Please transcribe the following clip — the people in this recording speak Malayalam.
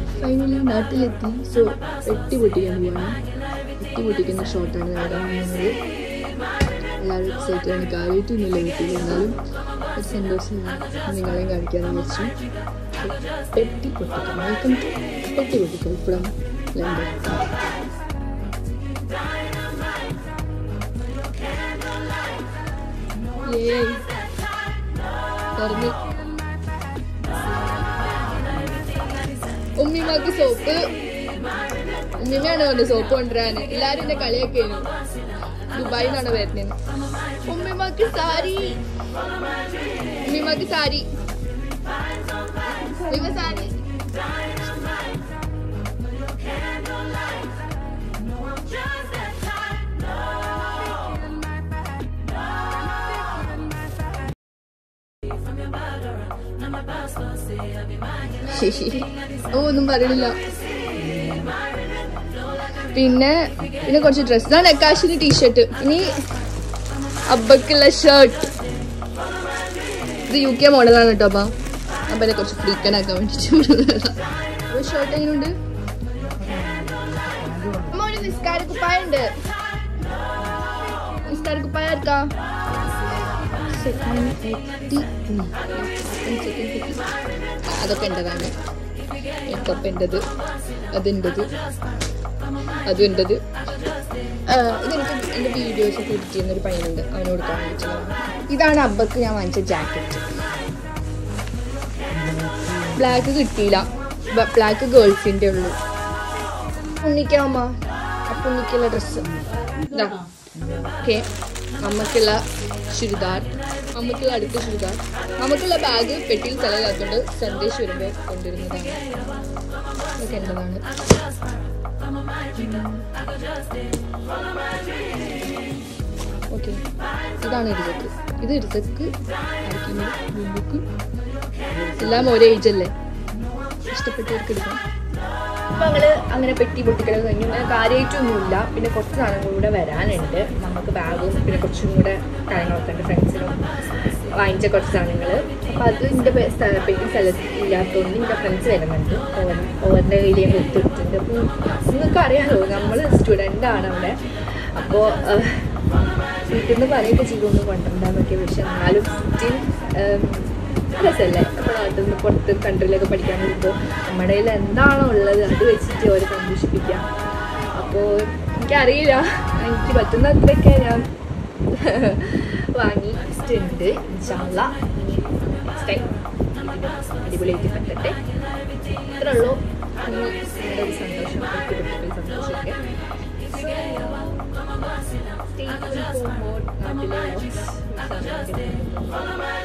ഫൈനലി നാട്ടിലെത്തി സോ വെട്ടി പൊട്ടിക്കാൻ പോവാണ് വെട്ടി പൊട്ടിക്കുന്ന ഷോട്ടാണ് വരാൻ പോകുന്നത് എല്ലാവരും എക്സൈറ്റഡ് ആണ് കാര്യമായിട്ടൊന്നുമില്ല വീട്ടിൽ എന്നാലും ഒരു സന്തോഷമാണ് നിങ്ങളെയും കാണിക്കാമെന്ന് വെച്ചു പെട്ടി പൊട്ടിക്കാം വെൽക്കം ടു പെട്ടി പൊട്ടിക്കൽ ഫ്രം ലണ്ടൻ Yay. തുറന്ന് ഉമ്മിമാക്ക് സോപ്പ് ഉമ്മിമയാണ് പറഞ്ഞു സോപ്പ് കൊണ്ടുവരാന് എല്ലാരും എന്നെ കളിയാക്കിയിരുന്നു ദുബായിൽ നിന്നാണ് വരുന്നത് ഉമ്മിമാക്ക് സാരി ഉമ്മിമാക്ക് സാരി ഉമ്മിമ സാരി ഓ ഒന്നും പറയണില്ല പിന്നെ പിന്നെ കുറച്ച് ഡ്രസ് ഇതാണ് എക്കാശിന് ടീഷർട്ട് ഇനി അബ്ബക്കുള്ള ഷർട്ട് ഇത് യു കെ മോഡലാണ് കേട്ടോ അപ്പൊ അപ്പനെ കുറച്ച് ഫ്രീക്കനാക്കാൻ വേണ്ടിട്ട് ഷർട്ട് എങ്ങനെയുണ്ട് അമ്മ ഒരു നിസ്കാര കുപ്പായുണ്ട് നിസ്കാര കുപ്പായ ആർക്കാ അതൊക്കെ എൻ്റെതാണ് മേക്കപ്പ് എൻ്റെത് അതെൻ്റെത് അതും എൻ്റെത് ഇതെനിക്ക് എൻ്റെ വീഡിയോസ് ഒക്കെ എഡിറ്റ് ചെയ്യുന്ന ഒരു പയ്യനുണ്ട് അവന് കൊടുക്കാൻ വേണ്ടിയിട്ടുള്ളതാണ് ഇതാണ് അബ്ബക്ക് ഞാൻ വാങ്ങിച്ച ജാക്കറ്റ് ബ്ലാക്ക് കിട്ടിയില്ല ബ്ലാക്ക് ഗേൾസിൻ്റെ ഉള്ളൂ ഉണ്ണിക്കാമ്മ അപ്പം ഉണ്ണിക്കുള്ള ഡ്രസ്സ് ഇതാ ഓക്കെ അമ്മക്കുള്ള ചുരിദാർ അമ്മക്കുള്ള അടുത്ത ചുരിദാർ നമുക്കുള്ള ബാഗ് പെട്ടിയിൽ സ്ഥലമില്ലാത്തതുകൊണ്ട് സന്ദേശ് വരുമ്പോൾ കൊണ്ടുവരുന്നതാണ് ഇതൊക്കെ എൻ്റെതാണ് ഓക്കെ ഇതാണ് ഇരുതക്ക് ഇത് ഇരുതക്ക് ബുക്ക് എല്ലാം ഒരേ ഏജ് അല്ലേ ഇഷ്ടപ്പെട്ടവർക്ക് എടുക്കാം അപ്പൊ ഞങ്ങള് അങ്ങനെ പെട്ടി പൊട്ടിക്കലൊക്കെ കഴിഞ്ഞു അങ്ങനെ കാര്യമായിട്ടൊന്നുമില്ല പിന്നെ കുറച്ച് സാധനങ്ങൾ കൂടെ വരാനുണ്ട് നമുക്ക് ബാഗും പിന്നെ കുറച്ചും കൂടെ കാര്യങ്ങളൊക്കെ ഉണ്ട് ഫ്രണ്ട്സിനും വാങ്ങിച്ച കുറച്ച് സാധനങ്ങൾ അപ്പം അത് എൻ്റെ പെട്ടി സ്ഥലത്ത് ഇല്ലാത്തതുകൊണ്ട് എൻ്റെ ഫ്രണ്ട്സ് വരുന്നുണ്ട് ഓവർ ഓവറിൻ്റെ കയ്യിൽ ഞാൻ കൊടുത്തിട്ടുണ്ട് അപ്പോൾ നിങ്ങൾക്ക് അറിയാമല്ലോ നമ്മൾ സ്റ്റുഡൻ്റ് ആണ് അവിടെ അപ്പോൾ വീട്ടിൽ നിന്ന് പറയുകയൊക്കെ ചെയ്തൊന്നും കൊണ്ടുണ്ടാന്നൊക്കെ പക്ഷെ എന്നാലും സ്റ്റിൽ രസമല്ലേ നമ്മുടെ നാട്ടിൽ നിന്ന് പുറത്ത് കൺട്രിയിലൊക്കെ പഠിക്കാൻ വരുമ്പോൾ നമ്മുടെ കയ്യിൽ എന്താണോ ഉള്ളത് അത് വെച്ചിട്ട് അവരെ സന്തോഷിപ്പിക്കാം അപ്പോൾ എനിക്കറിയില്ല എനിക്ക് പറ്റുന്ന അത്രയൊക്കെ ഞാൻ വാങ്ങിയിട്ടുണ്ട് ഇൻഷാല്ല നെക്സ്റ്റ് ടൈം അടിപൊളിയായിട്ട് പറ്റട്ടെ ഇത്രേ ഉള്ളൂ ഇനി നിങ്ങളുടെ ഒരു സന്തോഷം കുട്ടികൾക്ക് സന്തോഷമൊക്കെ Stay tuned for more നാട്ടിലെ vlogs.